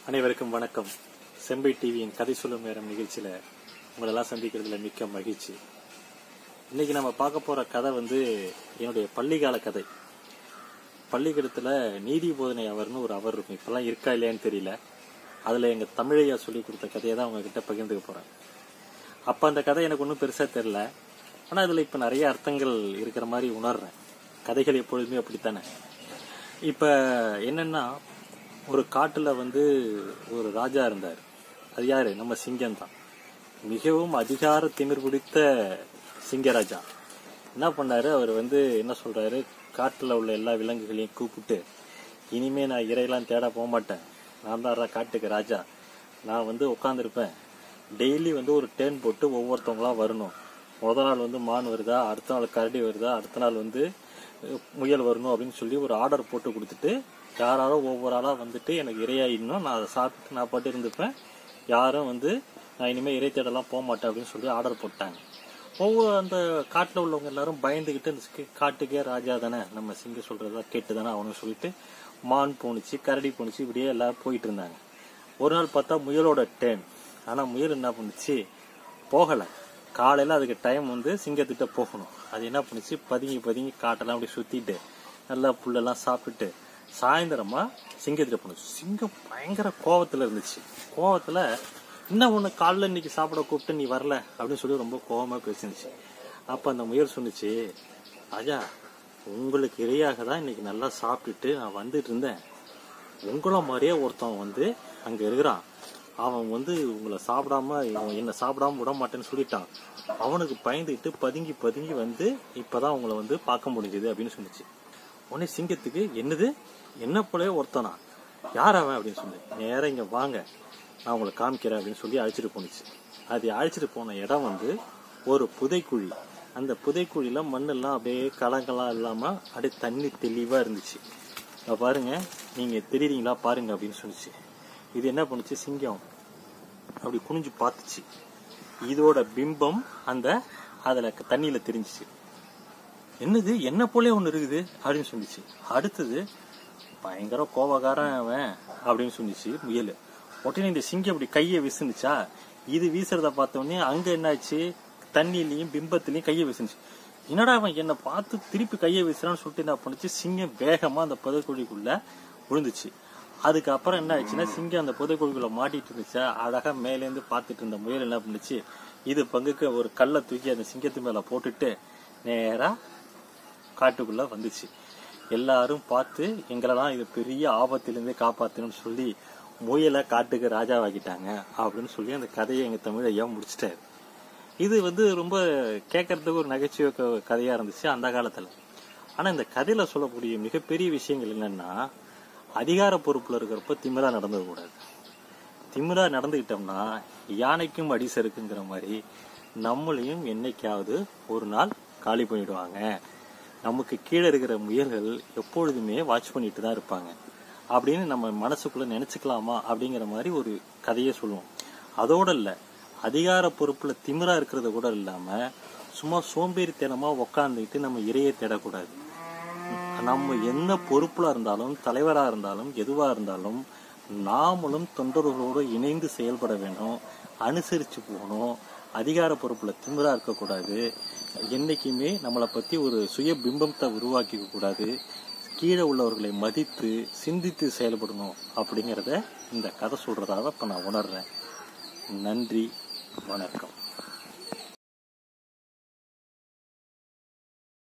அனைவருக்கும் வணக்கம் செம்பை டிவியின் கதை சொல்லும் நேரம் நிகழ்ச்சியில உங்களெல்லாம் சந்திக்கிறதுல மிக்க மகிழ்ச்சி இன்னைக்கு நம்ம பார்க்க போற கதை வந்து என்னுடைய பள்ளிக்கால கதை பள்ளிக்கூடத்துல நீதி போதனை அவர்னு ஒரு அவர் இருக்கும் இப்பெல்லாம் இருக்கா இல்லையான்னு தெரியல அதுல எங்க தமிழையா சொல்லி கொடுத்த கதையை தான் உங்ககிட்ட பகிர்ந்துக்க போறேன் அப்ப அந்த கதை எனக்கு ஒன்றும் பெருசா தெரியல ஆனா அதுல இப்ப நிறைய அர்த்தங்கள் இருக்கிற மாதிரி உணர்றேன் கதைகள் எப்பொழுதுமே அப்படித்தானே இப்ப என்னன்னா ஒரு காட்டுல வந்து ஒரு ராஜா இருந்தார் அது யாரு நம்ம சிங்கம் தான் மிகவும் அதிகார திமிர் பிடித்த சிங்கராஜா என்ன பண்ணாரு அவர் வந்து என்ன சொல்றாரு காட்டுல உள்ள எல்லா விலங்குகளையும் கூப்பிட்டு இனிமே நான் இறையெல்லாம் தேட போக மாட்டேன் நான் தான் காட்டுக்கு ராஜா நான் வந்து உட்காந்துருப்பேன் டெய்லி வந்து ஒரு டேர்ன் போட்டு ஒவ்வொருத்தவங்களா வரணும் முத நாள் வந்து மான் வருதா அடுத்த நாள் கரடி வருதா அடுத்த நாள் வந்து அஹ், முயல் வரணும் அப்படின்னு சொல்லி ஒரு ஆர்டர் போட்டு கொடுத்துட்டு யாராரோ ஒவ்வொரு ஆளா வந்துட்டு எனக்கு இரையாயிடணும் நான் அதை சாப்பிட்டு நான் பாட்டு இருந்துப்பேன் யாரும் வந்து நான் இனிமே இறை தேடலாம் போக மாட்டேன் அப்படின்னு சொல்லி ஆர்டர் போட்டாங்க ஒவ்வொரு அந்த காட்டுல உள்ளவங்க எல்லாரும் பயந்துகிட்டு இந்த சி- காட்டுக்கே ராஜா தானே நம்ம சிங்க சொல்றதா கேட்டு தானே அவனு சொல்லிட்டு மான் போணுச்சு கரடி போணுச்சு இப்படியே எல்லாரும் போயிட்டு இருந்தாங்க ஒரு நாள் பார்த்தா முயலோட டேன் ஆனா முயல் என்ன பண்ணுச்சு போகல காலையில அதுக்கு டைம் வந்து சிங்கத்திட்ட போகணும் அது என்ன பண்ணுச்சு பதுங்கி பதுங்கி காட்டெல்லாம் அப்படி சுத்திட்டு நல்லா புல்லெல்லாம் சாப்பிட்டுட்டு சாயந்தரமா சிங்கத்திட்ட போனுச்சு சிங்கம் பயங்கர கோவத்துல இருந்துச்சு கோவத்துல என்ன ஒண்ணு காலைல இன்னைக்கு சாப்பிட கூப்பிட்டு நீ வரல அப்படின்னு சொல்லி ரொம்ப கோவமா பேசிருந்துச்சு அப்ப அந்த முயல் சொன்னுச்சு ராஜா உங்களுக்கு இரையாக தான் இன்னைக்கு நல்லா சாப்பிட்டுட்டு நான் வந்துட்டு இருந்தேன் உங்கள மாதிரியே ஒருத்தன் வந்து அங்க இருக்கிறான் அவன் வந்து உங்களை சாப்பிடாம இவன் என்ன சாப்பிடாம விட மாட்டேன்னு சொல்லிட்டான் அவனுக்கு பயந்துகிட்டு பதுங்கி பதுங்கி வந்து இப்பதான் உங்களை வந்து பார்க்க முடிஞ்சது அப்படின்னு சொன்னுச்சு உடனே சிங்கத்துக்கு என்னது என்ன போலவே ஒருத்தனா யார் அவன் அப்படின்னு சொல்லி நேரா இங்க வாங்க நான் உங்களை காமிக்கிறேன் அப்படின்னு சொல்லி அழைச்சிட்டு போனுச்சு அது அழைச்சிட்டு போன இடம் வந்து ஒரு புதைக்குழி அந்த புதைக்குழியில மண்ணெல்லாம் அப்படியே கலங்கலாம் இல்லாம அப்படியே தண்ணி தெளிவா இருந்துச்சு இங்க பாருங்க நீங்க தெரியுறீங்களா பாருங்க அப்படின்னு சொன்னுச்சு இது என்ன பண்ணுச்சு சிங்கம் அப்படி குனிஞ்சு பார்த்துச்சு இதோட பிம்பம் அந்த அதுல தண்ணியில தெரிஞ்சுச்சு என்னது என்ன போலே ஒண்ணு இருக்குது அப்படின்னு சொன்னிச்சு அடுத்தது பயங்கர கோபக்காரன் அவன் அப்படின்னு சொன்னிச்சு முயல் உடனே இந்த சிங்கம் அப்படி கையை வீசுனுச்சா இது வீசுறத பார்த்த உடனே அங்க என்னாச்சு தண்ணியிலையும் பிம்பத்திலையும் கையை வீசுனுச்சு என்னடா அவன் என்ன பார்த்து திருப்பி கையை வீசுறான்னு சொல்லிட்டு என்ன பண்ணுச்சு சிங்கம் வேகமா அந்த புதைக்குழிக்குள்ள விழுந்துச்சு அதுக்கப்புறம் என்ன ஆச்சுன்னா சிங்கம் அந்த புதைக்குழிக்குள்ள மாட்டிட்டு இருந்துச்சா அழகா மேலேருந்து பார்த்துட்டு இருந்த முயல் என்ன பண்ணுச்சு இது பங்குக்கு ஒரு கல்லை தூக்கி அந்த சிங்கத்து மேல போட்டுட்டு நேரா காட்டுக்குள்ள வந்துச்சு எல்லாரும் பார்த்து எங்களெல்லாம் இது பெரிய ஆபத்திலிருந்து காப்பாத்தணும்னு சொல்லி முயலை காட்டுக்கு ராஜாவாக்கிட்டாங்க அப்படின்னு சொல்லி அந்த கதையை எங்க தமிழ் ஐயா முடிச்சிட்டாரு இது வந்து ரொம்ப கேட்கறதுக்கு ஒரு நகைச்சுவை க- கதையா இருந்துச்சு அந்த காலத்துல ஆனா இந்த கதையில சொல்லக்கூடிய மிகப்பெரிய விஷயங்கள் என்னன்னா அதிகார பொறுப்புல இருக்கிறப்ப திமிரா நடந்துக்க கூடாது திமிரா நடந்துக்கிட்டோம்னா யானைக்கும் அடி சறுக்குங்கிற மாதிரி நம்மளையும் என்னைக்காவது ஒரு நாள் காலி பண்ணிடுவாங்க நமக்கு கீழே இருக்கிற முயல்கள் எப்பொழுதுமே வாட்ச் பண்ணிட்டு தான் இருப்பாங்க அப்படின்னு நம்ம மனசுக்குள்ள நினைச்சுக்கலாமா அப்படிங்கிற மாதிரி ஒரு கதையை சொல்லுவோம் அதோட இல்ல அதிகார பொறுப்புல திமிரா இருக்கிறது கூட இல்லாம சும்மா சோம்பேறித்தனமா உக்காந்துக்கிட்டு நம்ம இரையை தேடக்கூடாது நம்ம என்ன பொறுப்புல இருந்தாலும் தலைவரா இருந்தாலும் எதுவா இருந்தாலும் நாமளும் தொண்டர்களோடு இணைந்து செயல்பட வேண்டும் அனுசரிச்சு போகணும் அதிகார பொறுப்புல திமிரா இருக்கக்கூடாது என்னைக்குமே நம்மளை பத்தி ஒரு சுய பிம்பத்தை உருவாக்கிக்க கூடாது கீழே உள்ளவர்களை மதித்து சிந்தித்து செயல்படணும் அப்படிங்கறத இந்த கதை சொல்றதாக இப்ப நான் உணர்றேன் நன்றி வணக்கம்